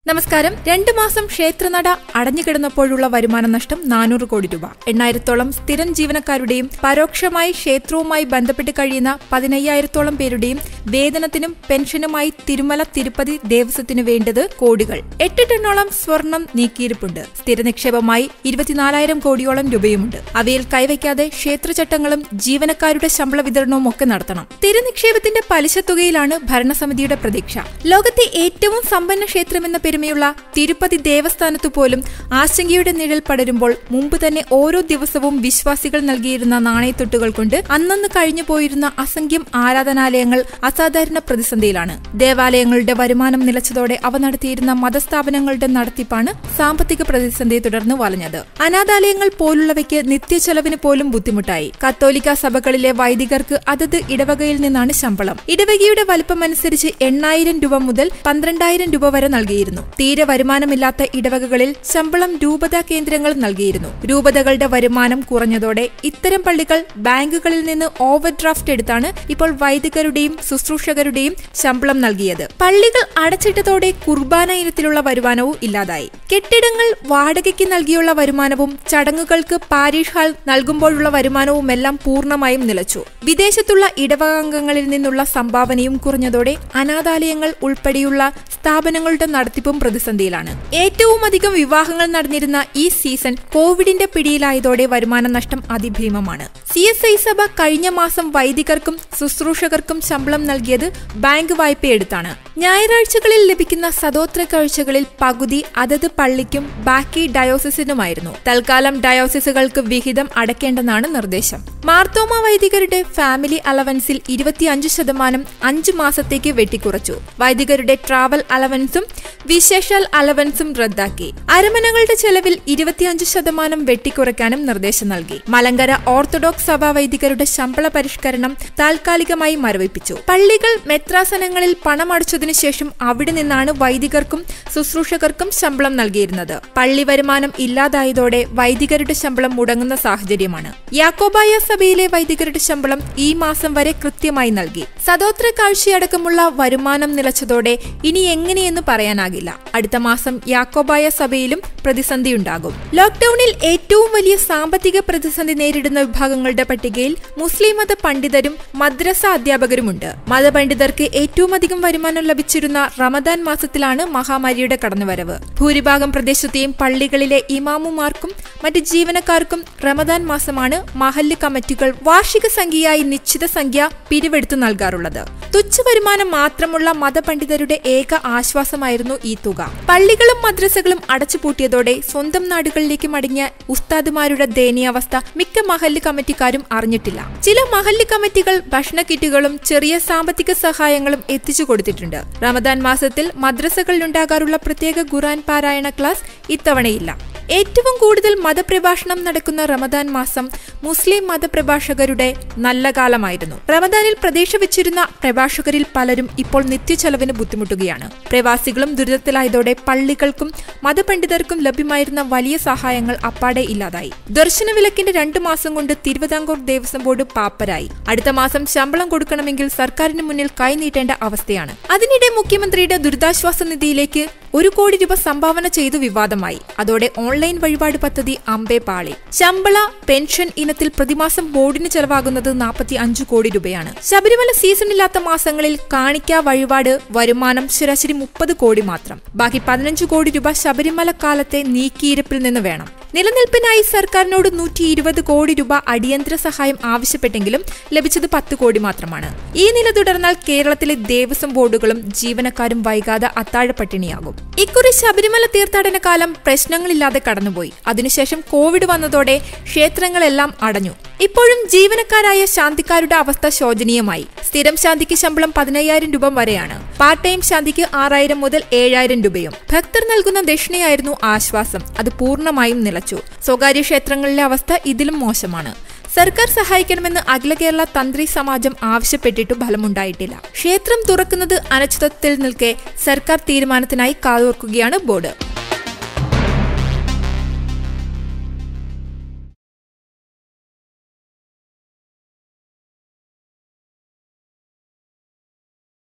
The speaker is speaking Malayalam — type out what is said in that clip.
നമസ്കാരം രണ്ടു മാസം ക്ഷേത്രനട അടഞ്ഞുകിടന്നപ്പോഴുള്ള വരുമാന നഷ്ടം നാനൂറ് കോടി രൂപ എണ്ണായിരത്തോളം സ്ഥിരം ജീവനക്കാരുടെയും പരോക്ഷമായി ക്ഷേത്രവുമായി ബന്ധപ്പെട്ട് കഴിയുന്ന പതിനയ്യായിരത്തോളം പേരുടെയും വേതനത്തിനും പെൻഷനുമായി തിരുമല തിരുപ്പതി ദേവസ്വത്തിനു വേണ്ടത് കോടികൾ എട്ട് ടണ്ണോളം സ്വർണം നീക്കിയിരിപ്പുണ്ട് സ്ഥിര നിക്ഷേപമായി ഇരുപത്തിനാലായിരം കോടിയോളം രൂപയുമുണ്ട് അവയിൽ കൈവയ്ക്കാതെ ക്ഷേത്രചട്ടങ്ങളും ജീവനക്കാരുടെ ശമ്പള വിതരണവും ഒക്കെ നടത്തണം സ്ഥിര നിക്ഷേപത്തിന്റെ പലിശ തുകയിലാണ് ഭരണസമിതിയുടെ പ്രതീക്ഷ ലോകത്തെ ഏറ്റവും സമ്പന്ന ക്ഷേത്രമെന്ന പെരുമയുള്ള തിരുപ്പതി ദേവസ്ഥാനത്തു പോലും ആശങ്കയുടെ നിഴൽ പടരുമ്പോൾ മുമ്പ് തന്നെ ഓരോ ദിവസവും വിശ്വാസികൾ നൽകിയിരുന്ന നാണയത്തൊട്ടുകൾ കൊണ്ട് അന്നന്ന് കഴിഞ്ഞു പോയിരുന്ന അസംഖ്യം ആരാധനാലയങ്ങൾ അസാധാരണ പ്രതിസന്ധിയിലാണ് ദേവാലയങ്ങളുടെ വരുമാനം നിലച്ചതോടെ അവ നടത്തിയിരുന്ന മതസ്ഥാപനങ്ങളുടെ നടത്തിപ്പാണ് സാമ്പത്തിക പ്രതിസന്ധിയെ തുടർന്ന് വലഞ്ഞത് അനാഥാലയങ്ങൾ പോലുള്ളവയ്ക്ക് നിത്യച്ചെലവിന് പോലും ബുദ്ധിമുട്ടായി കത്തോലിക്ക സഭകളിലെ വൈദികർക്ക് അതത് ഇടവകയിൽ നിന്നാണ് ശമ്പളം ഇടവകയുടെ വലിപ്പമനുസരിച്ച് എണ്ണായിരം രൂപ മുതൽ പന്ത്രണ്ടായിരം രൂപ വരെ നൽകിയിരുന്നു തീരെ വരുമാനമില്ലാത്ത ഇടവകകളിൽ ശമ്പളം രൂപതാ കേന്ദ്രങ്ങൾ നൽകിയിരുന്നു രൂപതകളുടെ വരുമാനം കുറഞ്ഞതോടെ ഇത്തരം പള്ളികൾ ബാങ്കുകളിൽ നിന്ന് ഓവർ ഡ്രാഫ്റ്റ് എടുത്താണ് ഇപ്പോൾ വൈദികരുടെയും ശുശ്രൂഷകരുടെയും ശമ്പളം നൽകിയത് പള്ളികൾ അടച്ചിട്ടതോടെ കുർബാന ഇനത്തിലുള്ള വരുമാനവും ഇല്ലാതായി കെട്ടിടങ്ങൾ വാടകയ്ക്ക് നൽകിയുള്ള വരുമാനവും ചടങ്ങുകൾക്ക് പാരീഷ് ഹാൾ നൽകുമ്പോഴുള്ള വരുമാനവും എല്ലാം പൂർണ്ണമായും നിലച്ചു വിദേശത്തുള്ള ഇടവകാംഗങ്ങളിൽ നിന്നുള്ള സംഭാവനയും കുറഞ്ഞതോടെ അനാഥാലയങ്ങൾ ഉൾപ്പെടെയുള്ള സ്ഥാപനങ്ങളുടെ നടത്തിപ്പും പ്രതിസന്ധിയിലാണ് ഏറ്റവും അധികം വിവാഹങ്ങൾ നടന്നിരുന്ന ഈ സീസൺ കോവിഡിന്റെ പിടിയിലായതോടെ വരുമാന നഷ്ടം അതിഭീമമാണ് സി എസ് ഐ സഭ കഴിഞ്ഞ മാസം വൈദികർക്കും ശുശ്രൂഷകർക്കും ശമ്പളം നൽകിയത് ബാങ്ക് വായ്പയെടുത്താണ് ഞായറാഴ്ചകളിൽ ലഭിക്കുന്ന സദോത്ര കാഴ്ചകളിൽ പകുതി അതത് പള്ളിക്കും ബാക്കി ഡയോസിസിനുമായിരുന്നു തൽക്കാലം ഡയോസിസുകൾക്ക് വിഹിതം അടയ്ക്കേണ്ടെന്നാണ് നിർദ്ദേശം മാർത്തോമ വൈദികരുടെ ഫാമിലി അലവൻസിൽ ഇരുപത്തിയഞ്ച് ശതമാനം അഞ്ച് മാസത്തേക്ക് വെട്ടിക്കുറച്ചു വൈദികരുടെ ട്രാവൽ അലവൻസും വിശേഷാൽ അലവൻസും റദ്ദാക്കി അരമനകളുടെ ചെലവിൽ ഇരുപത്തിയഞ്ച് ശതമാനം വെട്ടിക്കുറയ്ക്കാനും നിർദ്ദേശം നൽകി മലങ്കര ഓർത്തഡോക്സ് സഭാ വൈദികരുടെ ശമ്പള പരിഷ്കരണം താൽക്കാലികമായി മരവിപ്പിച്ചു പള്ളികൾ മെത്രാസനങ്ങളിൽ പണമടച്ചതിനു ശേഷം അവിടെ നിന്നാണ് വൈദികർക്കും ശുശ്രൂഷകർക്കും ശമ്പളം നൽകിയിരുന്നത് പള്ളി വരുമാനം ഇല്ലാതായതോടെ വൈദികരുടെ ശമ്പളം മുടങ്ങുന്ന സാഹചര്യമാണ് യാക്കോബായ സഭയിലെ വൈദികരുടെ ശമ്പളം ഈ മാസം വരെ കൃത്യമായി നൽകി സദോത്ര കാഴ്ചയടക്കമുള്ള വരുമാനം നിലച്ചതോടെ ഇനി എങ്ങനെയെന്ന് പറയാനാകില്ല അടുത്ത മാസം യാക്കോബായ സഭയിലും പ്രതിസന്ധിയുണ്ടാകും ലോക്ഡൌണിൽ ഏറ്റവും വലിയ സാമ്പത്തിക പ്രതിസന്ധി നേരിടുന്ന വിഭാഗങ്ങളുടെ പട്ടികയിൽ മുസ്ലിം മത പണ്ഡിതരും മദ്രസ അധ്യാപകരുമുണ്ട് മതപണ്ഡിതർക്ക് ഏറ്റവും അധികം വരുമാനം ലഭിച്ചിരുന്ന റമദാൻ മാസത്തിലാണ് മഹാമാരിയുടെ കടന്നുവരവ് ഭൂരിഭാഗം പ്രദേശത്തെയും പള്ളികളിലെ ഇമാമുമാർക്കും മറ്റ് ജീവനക്കാർക്കും റമദാൻ മാസമാണ് മഹല്ല് കമ്മിറ്റികൾ വാർഷിക സംഖ്യയായി നിശ്ചിത സംഖ്യ പിരിവെടുത്തു നൽകാറുള്ളത് തുച്ഛ വരുമാനം മാത്രമുള്ള മതപണ്ഡിതരുടെ ഏക ആശ്വാസമായിരുന്നു ഈ തുക പള്ളികളും മദ്രസകളും അടച്ചുപൂട്ടിയതോടെ സ്വന്തം നാടുകളിലേക്ക് മടങ്ങിയ ഉസ്താദുമാരുടെ ദയനീയാവസ്ഥ മിക്ക മഹല്ല് കമ്മിറ്റിക്കാരും അറിഞ്ഞിട്ടില്ല ചില മഹല്ല് കമ്മിറ്റികൾ ഭക്ഷണ കിറ്റുകളും ചെറിയ സാമ്പത്തിക സഹായങ്ങളും എത്തിച്ചു കൊടുത്തിട്ടുണ്ട് റമദാൻ മാസത്തിൽ മദ്രസകളിലുണ്ടാകാറുള്ള പ്രത്യേക ഖുറാൻ പാരായണ ക്ലാസ് ഇത്തവണയില്ല ഏറ്റവും കൂടുതൽ മതപ്രഭാഷണം നടക്കുന്ന റമദാൻ മാസം മുസ്ലിം മതപ്രഭാഷകരുടെ നല്ല കാലമായിരുന്നു റമദാനിൽ പ്രതീക്ഷ വെച്ചിരുന്ന പ്രഭാഷകരിൽ പലരും ഇപ്പോൾ നിത്യച്ചെലവിന് ബുദ്ധിമുട്ടുകയാണ് പ്രവാസികളും ദുരിതത്തിലായതോടെ പള്ളികൾക്കും മതപണ്ഡിതർക്കും ലഭ്യമായിരുന്ന വലിയ സഹായങ്ങൾ അപ്പാടെ ഇല്ലാതായി ദർശന വിലക്കിന്റെ രണ്ടു മാസം കൊണ്ട് തിരുവിതാംകൂർ ദേവസ്വം ബോർഡ് പാപ്പരായി അടുത്ത മാസം ശമ്പളം കൊടുക്കണമെങ്കിൽ സർക്കാരിന് മുന്നിൽ കൈനീട്ടേണ്ട അവസ്ഥയാണ് അതിനിടെ മുഖ്യമന്ത്രിയുടെ ദുരിതാശ്വാസ നിധിയിലേക്ക് ഒരു കോടി രൂപ സംഭാവന ചെയ്തു വിവാദമായി അതോടെ ഓൺലൈൻ വഴിപാട് പദ്ധതി അമ്പേ പാളി ശമ്പള പെൻഷൻ ഇനത്തിൽ പ്രതിമാസം ബോർഡിന് ചെലവാകുന്നത് നാൽപ്പത്തി അഞ്ചു കോടി രൂപയാണ് ശബരിമല സീസണില്ലാത്ത മാസങ്ങളിൽ കാണിക്ക വഴിപാട് വരുമാനം ശരാശരി മുപ്പത് കോടി മാത്രം ബാക്കി പതിനഞ്ചു കോടി രൂപ ശബരിമല കാലത്തെ നീക്കിയിരിപ്പിൽ നിന്ന് വേണം നിലനിൽപ്പിനായി സർക്കാരിനോട് നൂറ്റി ഇരുപത് കോടി രൂപ അടിയന്തര സഹായം ആവശ്യപ്പെട്ടെങ്കിലും ലഭിച്ചത് പത്ത് കോടി മാത്രമാണ് ഈ നില തുടർന്നാൽ കേരളത്തിലെ ദേവസ്വം ബോർഡുകളും ജീവനക്കാരും വൈകാതെ അത്താഴപ്പട്ടിണിയാകും ഇക്കുറി ശബരിമല തീർത്ഥാടന കാലം പ്രശ്നങ്ങളില്ലാതെ കടന്നുപോയി അതിനുശേഷം കോവിഡ് വന്നതോടെ ക്ഷേത്രങ്ങളെല്ലാം അടഞ്ഞു ഇപ്പോഴും ജീവനക്കാരായ ശാന്തിക്കാരുടെ അവസ്ഥ ശോചനീയമായി സ്ഥിരം ശാന്തിക്ക് ശമ്പളം പതിനയ്യായിരം രൂപ വരെയാണ് പാർട്ട് ടൈം ശാന്തിക്ക് ആറായിരം മുതൽ ഏഴായിരം രൂപയും ഭക്തർ നൽകുന്ന ദക്ഷിണയായിരുന്നു ആശ്വാസം അത് പൂർണ്ണമായും നിലച്ചു സ്വകാര്യ ക്ഷേത്രങ്ങളിലെ അവസ്ഥ ഇതിലും മോശമാണ് സർക്കാർ സഹായിക്കണമെന്ന് അഖില കേരള തന്ത്രി സമാജം ആവശ്യപ്പെട്ടിട്ടു ഫലമുണ്ടായിട്ടില്ല ക്ഷേത്രം തുറക്കുന്നത് അനിശ്ചിതത്വത്തിൽ നിൽക്കെ സർക്കാർ തീരുമാനത്തിനായി കാതോർക്കുകയാണ് ബോർഡ്